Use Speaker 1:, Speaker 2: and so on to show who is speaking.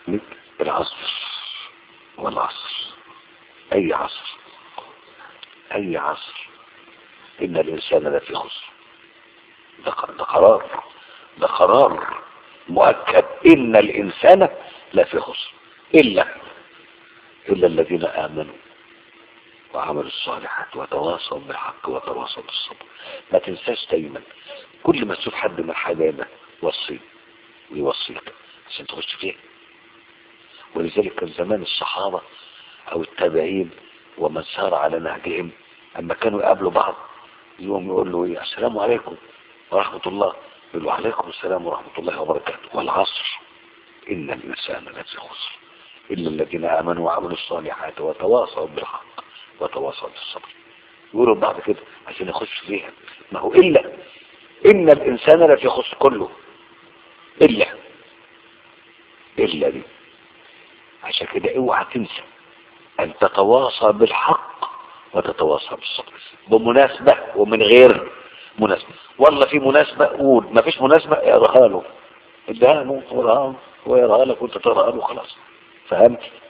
Speaker 1: العصر والعصر اي عصر اي عصر ان الانسان لفي خسر ده ده قرار ده قرار مؤكد ان الانسان لفي خسر الا الا الذين امنوا وعملوا الصالحات وتواصوا بالحق وتواصوا بالصبر ما تنساش دايما كل ما تشوف حد من حبايبك وصي ويوصيك عشان تخش فيه ولذلك كان زمان الصحابة او التابعين ومن سار على نهجهم اما كانوا يقابلوا بعض يوم يقول له ايه السلام عليكم ورحمة الله يقول له عليكم السلام ورحمة الله وبركاته والعصر إن الإنسان لفي خسر إلا الذين آمنوا وعملوا الصالحات وتواصوا بالحق وتواصوا بالصبر يقولوا بعض كده عشان يخش فيها ما هو إلا إن الإنسان لفي خسر كله إلا إلا دي عشان كده اوعى تنسى أن تتواصى بالحق وتتواصى بالصبر بمناسبة ومن غير مناسبة والله في مناسبة قول ما فيش مناسبة اقراها له اديها له ويقراها ويقراها لك وانت تقراها له خلاص فهمت